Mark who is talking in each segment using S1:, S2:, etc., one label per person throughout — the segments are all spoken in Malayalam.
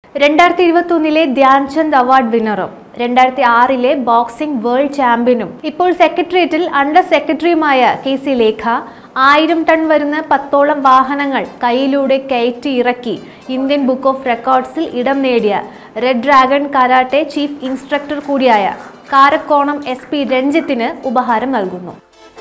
S1: രണ്ടായിരത്തി ഇരുപത്തി ഒന്നിലെ ധ്യാൻചന്ദ് അവാർഡ് വിന്നറും രണ്ടായിരത്തി ആറിലെ ബോക്സിംഗ് വേൾഡ് ചാമ്പ്യനും ഇപ്പോൾ സെക്രട്ടേറിയറ്റിൽ അണ്ടർ സെക്രട്ടറിയുമായ കെ സി ലേഖ ആയിരം ടൺ വരുന്ന പത്തോളം വാഹനങ്ങൾ കൈയിലൂടെ കയറ്റി ഇറക്കി ഇന്ത്യൻ ബുക്ക് ഓഫ് റെക്കോർഡ്സിൽ ഇടം നേടിയ red dragon karate chief instructor കൂടിയായ കാരക്കോണം എസ് പി രഞ്ജിത്തിന് ഉപഹാരം നൽകുന്നു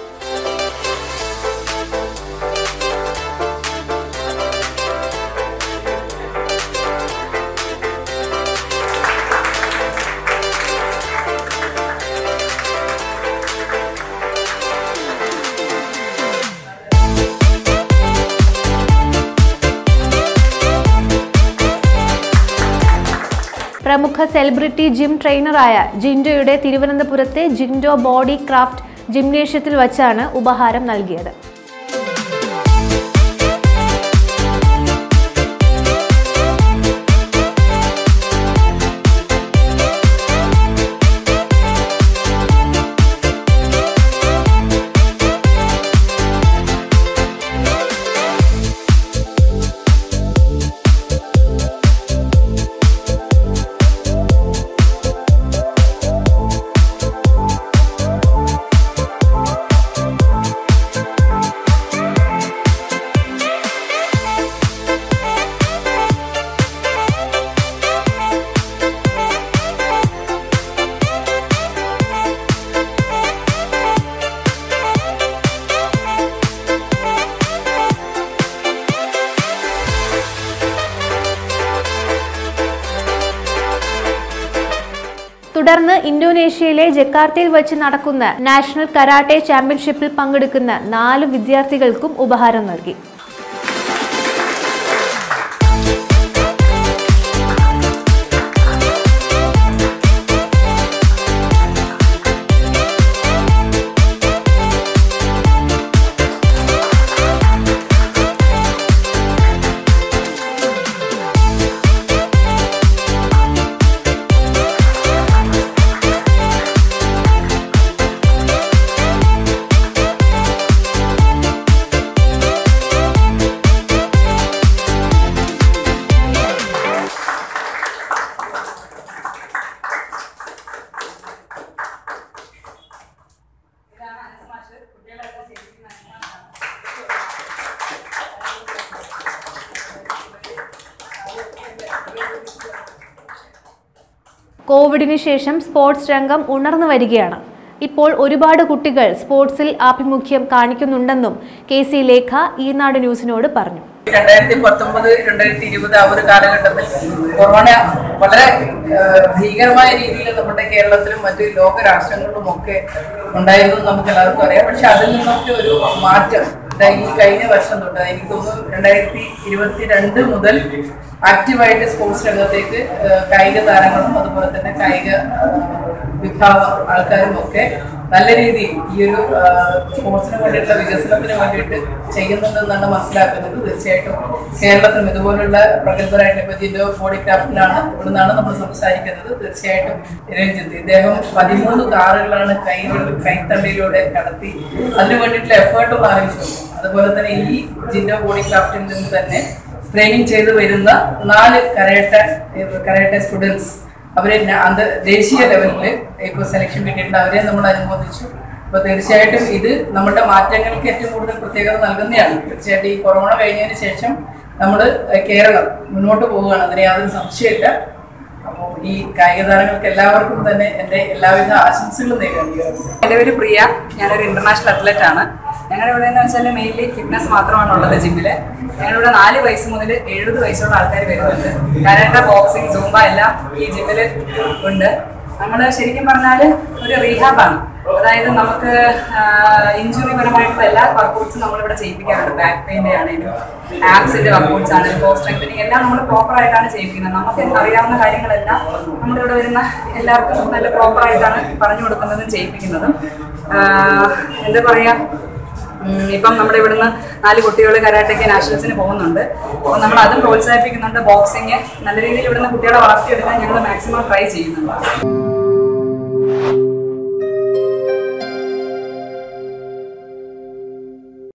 S1: പ്രമുഖ സെലിബ്രിറ്റി ജിം ട്രെയിനറായ ജിൻഡോയുടെ തിരുവനന്തപുരത്തെ ജിൻഡോ ബോഡി ക്രാഫ്റ്റ് ജിംനേഷ്യത്തിൽ വച്ചാണ് ഉപഹാരം നൽകിയത് തുടർന്ന് ഇന്തോനേഷ്യയിലെ ജക്കാർത്തയിൽ വെച്ച് നടക്കുന്ന നാഷണൽ കരാട്ടെ ചാമ്പ്യൻഷിപ്പിൽ പങ്കെടുക്കുന്ന നാല് വിദ്യാർത്ഥികൾക്കും ഉപഹാരം നൽകി കോവിഡിന് ശേഷം സ്പോർട്സ് രംഗം ഉണർന്നു വരികയാണ് ഇപ്പോൾ ഒരുപാട് കുട്ടികൾ സ്പോർട്സിൽ ആഭിമുഖ്യം കാണിക്കുന്നുണ്ടെന്നും കെ സി ലേഖ ഈനാട് ന്യൂസിനോട് പറഞ്ഞു
S2: രണ്ടായിരത്തി പത്തൊമ്പത് രണ്ടായിരത്തി ഇരുപത് ആ ഒരു കാലഘട്ടത്തിൽ കൊറോണ വളരെ ആ, ഭീകരമായ രീതിയിൽ നമ്മുടെ കേരളത്തിലും മറ്റ് ലോക രാഷ്ട്രങ്ങളിലും ഒക്കെ ഉണ്ടായിരുന്നു നമുക്ക് എല്ലാവർക്കും അറിയാം പക്ഷെ അതിൽ നിന്നൊക്കെ ഒരു മാറ്റം ദാ ഈ കഴിഞ്ഞ വർഷം തൊട്ട് എനിക്ക് തോന്നുന്നു രണ്ടായിരത്തി ഇരുപത്തി രണ്ട് മുതൽ ആക്റ്റീവായിട്ട് സ്പോർട്സ് രംഗത്തേക്ക് ആ, കായിക താരങ്ങളും അതുപോലെ തന്നെ കായിക ആ, വിഭാഗം ആൾക്കാരും ഒക്കെ നല്ല രീതിയിൽ ഈ ഒരു ആ, സ്പോർട്സിന് വേണ്ടിയിട്ടുള്ള വികസനത്തിന് വേണ്ടിയിട്ട് ചെയ്യുന്നുണ്ടെന്നാണ് മനസ്സിലാക്കുന്നത് തീർച്ചയായിട്ടും കേരളത്തിലും ഇതുപോലുള്ള പ്രഗത്ഭരായിട്ട് ഇപ്പൊ ജില്ലോ ബോഡി ക്രാഫ്റ്റിലാണ് ഇവിടെ നിന്നാണ് നമ്മൾ സംസാരിക്കുന്നത് തീർച്ചയായിട്ടും രഞ്ജിത്ത് ഇദ്ദേഹം പതിമൂന്ന് കാറുകളാണ് കൈ കൈത്തണ്ടിയിലൂടെ കടത്തി അതിന് വേണ്ടിയിട്ടുള്ള എഫേർട്ടും ആലോചിച്ചു അതുപോലെ തന്നെ ഈ ജില്ലോ ബോഡി ക്രാഫ്റ്റിൽ നിന്ന് തന്നെ ട്രെയിനിങ് ചെയ്തു വരുന്ന നാല് കരേട്ട കരേട്ട സ്റ്റുഡൻസ് അവരെ ന- അന്ത ദേശീയ ലെവലിൽ ഇപ്പോൾ സെലക്ഷൻ കിട്ടിയിട്ടുണ്ട് അവരെ നമ്മൾ അനുമോദിച്ചു അപ്പൊ തീർച്ചയായിട്ടും ഇത് നമ്മുടെ മാറ്റങ്ങൾക്ക് ഏറ്റവും കൂടുതൽ പ്രത്യേകത നൽകുന്നതാണ് തീർച്ചയായിട്ടും ഈ കൊറോണ കഴിഞ്ഞതിന് ശേഷം നമ്മൾ കേരളം മുന്നോട്ട് പോവുകയാണ് അതിന് യാതൊരു സംശയമില്ല അപ്പോൾ ഈ കായിക താരങ്ങൾക്ക് എല്ലാവർക്കും തന്നെ എൻ്റെ എല്ലാവിധ ആശംസകളും നേരുകയാണ്
S3: എൻ്റെ പേര് പ്രിയ ഞാനൊരു ഇന്റർനാഷണൽ അത്ലറ്റ് ആണ് ഞങ്ങളുടെ ഇവിടെ എന്ന് വെച്ചാൽ മെയിൻലി ഫിറ്റ്നസ് മാത്രമാണ് ഉള്ളത് ജിമ്മിൽ ഞങ്ങളിവിടെ നാല് വയസ്സ് മുതൽ എഴുപത് വയസ്സുള്ള ആൾക്കാർ വരുന്നുണ്ട് കരാട്ട ബോക്സിംഗ് സൂംബ എല്ലാം ഈ ജിമ്മിൽ ഉണ്ട് നമ്മൾ ശരിക്കും പറഞ്ഞാൽ ഒരു റീഹാബാണ് അതായത് നമുക്ക് ഇഞ്ചുറി പരമായിട്ടുള്ള എല്ലാ വർക്കൗട്ട്സും നമ്മളിവിടെ ചെയ്യിപ്പിക്കാറുണ്ട് ബാക്ക് പെയിൻ്റെ ആണെങ്കിലും ആപ്സിന്റെ വർക്കൗട്ട്സ് ആണെങ്കിലും കോ സ്ട്രെങ്തനിങ് എല്ലാം നമ്മൾ പ്രോപ്പർ ആയിട്ടാണ് ചെയ്യിപ്പിക്കുന്നത് നമുക്ക് അറിയാവുന്ന കാര്യങ്ങളെല്ലാം നമ്മളിവിടെ വരുന്ന എല്ലാവർക്കും നല്ല പ്രോപ്പർ ആയിട്ടാണ് പറഞ്ഞു കൊടുക്കുന്നതും ചെയ്യിപ്പിക്കുന്നതും ആഹ് എന്താ പറയാ ഉം, ഇപ്പം നമ്മുടെ ഇവിടുന്ന് നാല് കുട്ടികൾ കരാട്ടയ്ക്ക് നാഷണൽസിന് പോകുന്നുണ്ട് അപ്പോൾ നമ്മൾ അതും പ്രോത്സാഹിപ്പിക്കുന്നുണ്ട് ബോക്സിങ് നല്ല രീതിയിൽ ഇവിടുന്ന് കുട്ടികളെ വളർത്തിയെടുക്കാൻ ഞങ്ങൾ മാക്സിമം ട്രൈ ചെയ്യുന്നുണ്ട്